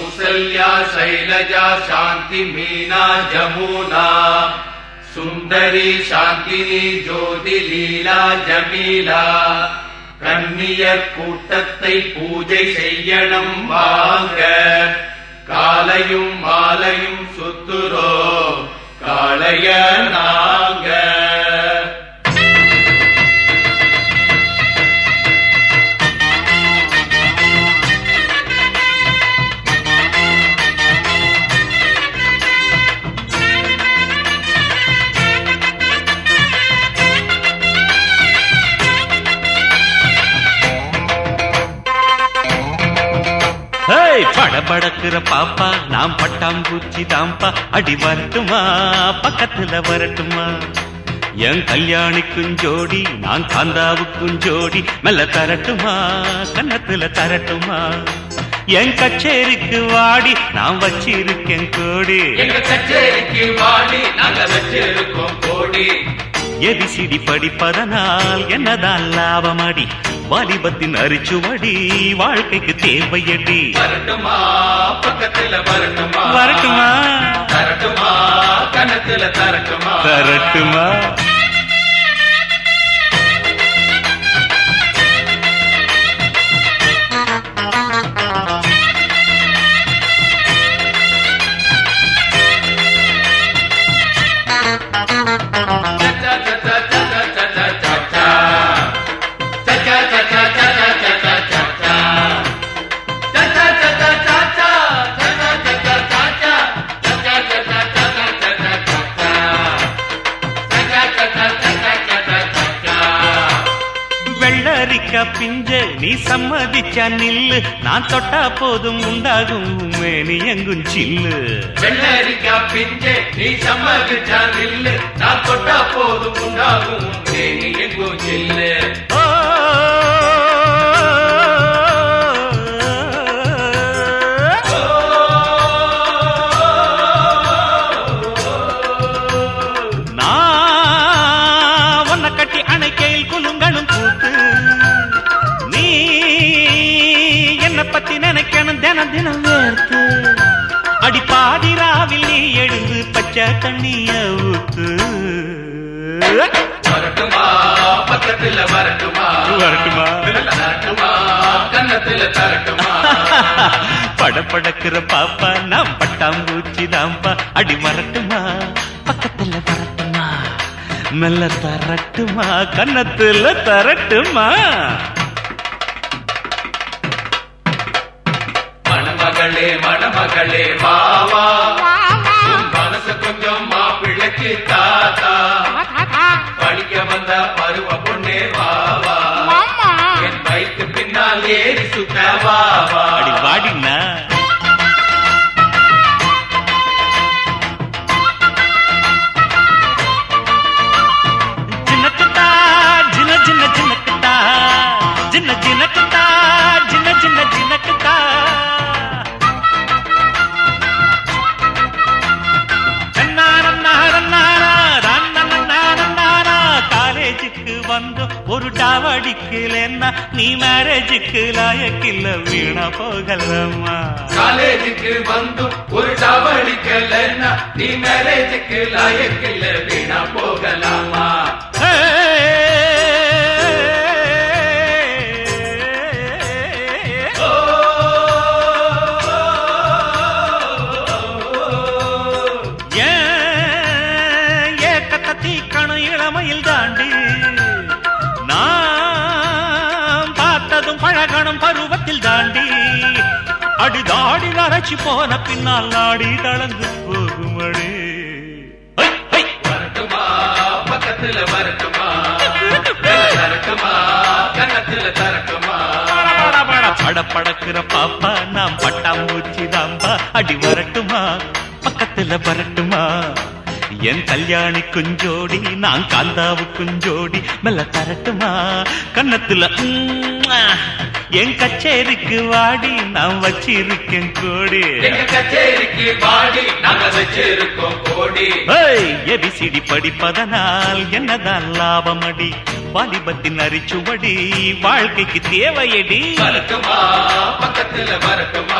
கௌசல்யா சைலஜா சாந்தி மீனா ஜமுனா சுந்தரி சாந்தினி ஜோதி லீலா ஜமீலா கன்னியர் கூட்டத்தை பூஜை செய்யணும் வாங்க காலையும் மாலையும் சுத்துரோ காளைய நாங்க ஹேய் படபடக்குற பாப்பா நாம் பட்டாம்பூச்சி தாம்பா அடி வரட்டுமா பக்கத்துல வரட்டுமா என் கல்யாணிக்கும் ஜோடி நான் காந்தாவுக்கும் ஜோடி மெல்ல தரட்டுமா கன்னத்துல தரட்டுமா என் கச்சேரிக்கு வாடி நான் வச்சிருக்கேன் கோடி எங்க கச்சேரிக்கு வாடி நாங்க வச்சிருக்கோம் கோடி எபிசிடி படிப்பதனால் என்னதான் லாபமடி வாலிபத்தின் அரிச்சுவடி வாழ்க்கைக்கு தேவையடி வரட்டுமா பக்கத்துல வரட்டுமா வரட்டுமா தரட்டுமா கணத்துல தரட்டுமா தரட்டுமா வெள்ளரிக்க பிஞ்ச நீ சம்மதிச்சா நில்லு நான் தொட்டா போதும் உண்டாகும் மேனி எங்கும் சில்லு வெள்ளரிக்கா பிஞ்சே நீ சம்மதிச்சா நில்லு நான் தொட்டா போதும் உண்டாகும் தேனி எங்கும் ஜில்லு ஓ நான் உன்னை கட்டி அணைக்கையில் குலுங்கணும் கூத்து நீ என்ன பத்தி நினைக்கணும் தினம் தினம் வேர்த்து அடி பாதிராவில் நீ எழுந்து பச்சை தண்ணிய ஊத்து வரட்டுமா பக்கத்துல வரட்டுமா வரட்டுமா தரட்டுமா கன்னத்துல தரட்டுமா படபடக்கிற பாப்பா நாம் பட்டாம்பூச்சி தாம்பா அடி வரட்டுமா பக்கத்துல வரட்டுமா மெல்ல தரட்டுமா கன்னத்துல தரட்டுமா மணமகளே மணமகளே வா வா உன் மனசு கொஞ்சம் மாப்பிள்ளைக்கு தாத்தா படிக்க வந்த பருவ பொண்ணே வா வா என் பைக்கு பின்னால் ஏறி சுத்த வா வா அடி வாடினா ஜினக்குத்தா ஜின ஜின ஜினக்குத்தா ஜின ஜினக்குத்தா ஜின ஜின ஜினக்குத்தா காலேஜுக்கு வந்து ஒரு டாவடிக்கலன்னா நீ மேரேஜுக்கு லாயக்கில்ல வீணா போகலம்மா காலேஜுக்கு வந்தும் ஒரு டவடிக்கலன்னா நீ மேரேஜுக்கு லாயக்கில்ல வீணா போகலாமா ஓ, ஏன் ஏக்கத்தை தீக்கணும் இளமையில் தாண்டி நான் பார்த்ததும் பழகணும் பருவத்தில் தாண்டி அடிதாடி நரைச்சு போன பின்னால் நாடி தளர்ந்து போகுமடி ஹை, ஹை. வரட்டுமா பக்கத்துல வரட்டுமா தரட்டுமா கன்னத்துல தரட்டுமா பட, பட, பட படக்குற பாப்பா நாம் பட்டாம்பூச்சி தாம்பா அடி வரட்டுமா பக்கத்துல வரட்டுமா என் கல்யாணி குஞ்சோடி நான் காந்தாவு குஞ்சோடி மெல்ல தரட்டுமா கன்னத்துல உம்மா. என் கச்சேரிக்கு வாடி நான் வச்சிருக்கேன் கோடி எங்க கச்சேரிக்கு பாடி நாங்க வச்சிருக்கோம் கோடி எபிசிடி படிப்பதனால் என்னதான் லாபமடி வாலிபத்தின் அரிச்சுவடி வாழ்க்கைக்கு தேவையடி வரட்டுமா பக்கத்துல வரட்டுமா